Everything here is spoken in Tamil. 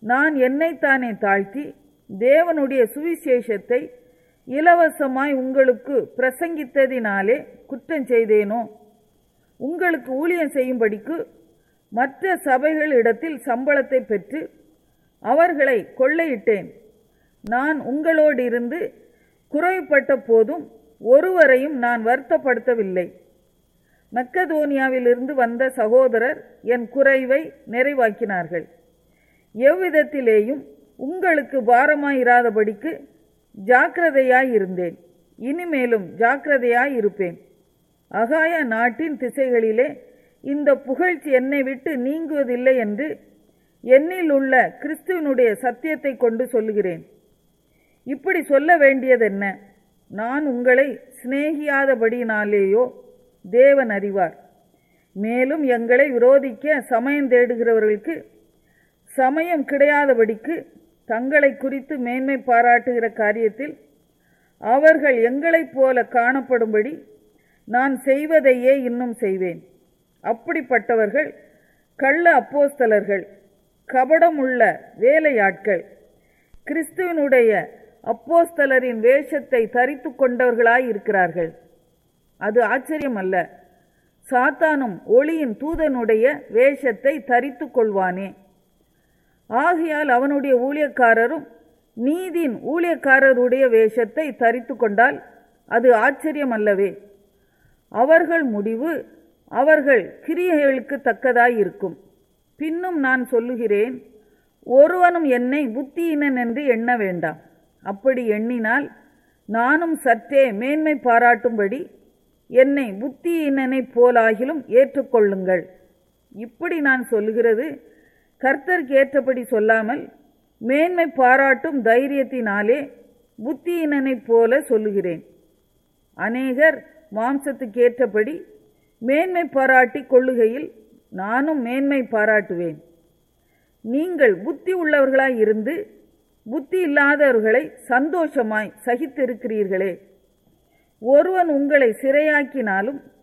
நான் என்னைத்தானே தாழ்த்தி தேவனுடைய சுவிசேஷத்தை இலவசமாய் உங்களுக்கு பிரசங்கித்ததினாலே குற்றம் செய்தேனோ உங்களுக்கு ஊழியம் செய்யும்படிக்கு மற்ற சபைகளிடத்தில் சம்பளத்தை பெற்று அவர்களை கொள்ளையிட்டேன் நான் உங்களோடிருந்து குறைப்பட்ட போதும் ஒருவரையும் நான் வருத்தப்படுத்தவில்லை மக்கதோனியாவிலிருந்து வந்த சகோதரர் என் குறைவை நிறைவாக்கினார்கள் எவ்விதத்திலேயும் உங்களுக்கு பாரமாயிராதபடிக்கு ஜாக்கிரதையாயிருந்தேன் இனிமேலும் ஜாக்கிரதையாயிருப்பேன் அகாய நாட்டின் திசைகளிலே இந்த புகழ்ச்சி என்னை விட்டு நீங்குவதில்லை என்று என்னில் உள்ள கிறிஸ்துவனுடைய சத்தியத்தை கொண்டு சொல்லுகிறேன் இப்படி சொல்ல வேண்டியதென்ன நான் உங்களை சிநேகியாதபடினாலேயோ தேவன் அறிவார் மேலும் எங்களை விரோதிக்க சமயம் தேடுகிறவர்களுக்கு சமயம் கிடையாதபடிக்கு தங்களை குறித்து மேன்மை பாராட்டுகிற காரியத்தில் அவர்கள் எங்களைப் போல காணப்படும்படி நான் செய்வதையே இன்னும் செய்வேன் அப்படிப்பட்டவர்கள் கள்ள அப்போஸ்தலர்கள் கபடமுள்ள வேலையாட்கள் கிறிஸ்துவனுடைய அப்போஸ்தலரின் வேஷத்தை தரித்து கொண்டவர்களாய் இருக்கிறார்கள் அது ஆச்சரியம் அல்ல சாத்தானும் ஒளியின் தூதனுடைய வேஷத்தை தரித்து கொள்வானே ஆகையால் அவனுடைய ஊழியக்காரரும் நீதியின் ஊழியக்காரருடைய வேஷத்தை தரித்து கொண்டால் அது ஆச்சரியம் அல்லவே அவர்கள் முடிவு அவர்கள் கிரியைகளுக்கு தக்கதாய் இருக்கும் பின்னும் நான் சொல்லுகிறேன் ஒருவனும் என்னை புத்தியினன் என்று எண்ண வேண்டாம் அப்படி எண்ணினால் நானும் சற்றே மேன்மை பாராட்டும்படி என்னை புத்தியினனைப் போலாகிலும் ஏற்றுக்கொள்ளுங்கள் இப்படி நான் சொல்லுகிறது கர்த்தருக்கு ஏற்றபடி சொல்லாமல் மேன்மை பாராட்டும் தைரியத்தினாலே புத்தியினனைப் போல சொல்லுகிறேன் அநேகர் மாம்சத்துக்கு ஏற்றபடி மேன்மை பாராட்டி கொள்ளுகையில் நானும் மேன்மை பாராட்டுவேன் நீங்கள் புத்தி உள்ளவர்களாய் இருந்து புத்தி இல்லாதவர்களை சந்தோஷமாய் சகித்திருக்கிறீர்களே ஒருவன் உங்களை சிறையாக்கினாலும்